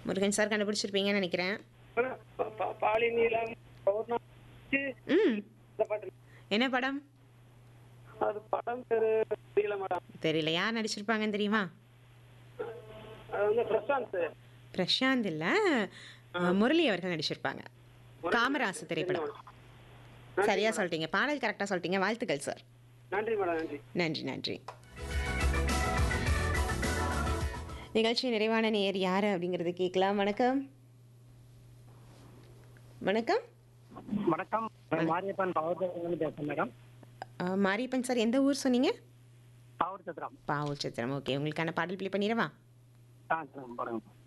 Murugan sir கண்டுபிடிச்சிருப்பீங்கன்னு நினைக்கிறேன் madam, பா- பா- பாலி நீளம் ஒரு நாள் ம் இந்த பாட்டு என்ன படம் அது படம் பேரு தெரியல மேடம் தெரியல யார் நடிச்சிருப்பாங்கன்னு தெரியுமா அது வந்து பிரசாந்த் பிரசாந்த் இல்ல அஹ், முரளி அவர்கள் நடிச்சிருப்பாங்க காமராசு திரைப்படம் சரியா சொல்லிட்டீங்க பாடல் கரெக்டாக சொல்லிட்டீங்க வாழ்த்துக்கள் சார் நன்றி மேடம் நன்றி நன்றி நன்றி நிகழ்ச்சி நிறைவான நேர் யார் அப்படிங்கிறது கேட்கலாம் வணக்கம் வணக்கம் வணக்கம் நான் மாரியப்பன் பவர்லேருந்து பேசுறேன் மேடம் அஹ், மாரியப்பன் சார் எந்த ஊர் சொன்னீங்க பவர் சத்திரம் பாவூர் சித்திரம் ஓகே உங்களுக்கான பாடல் ப்ளே பண்ணிடவா ஆ சொல்லுங்க பாருங்க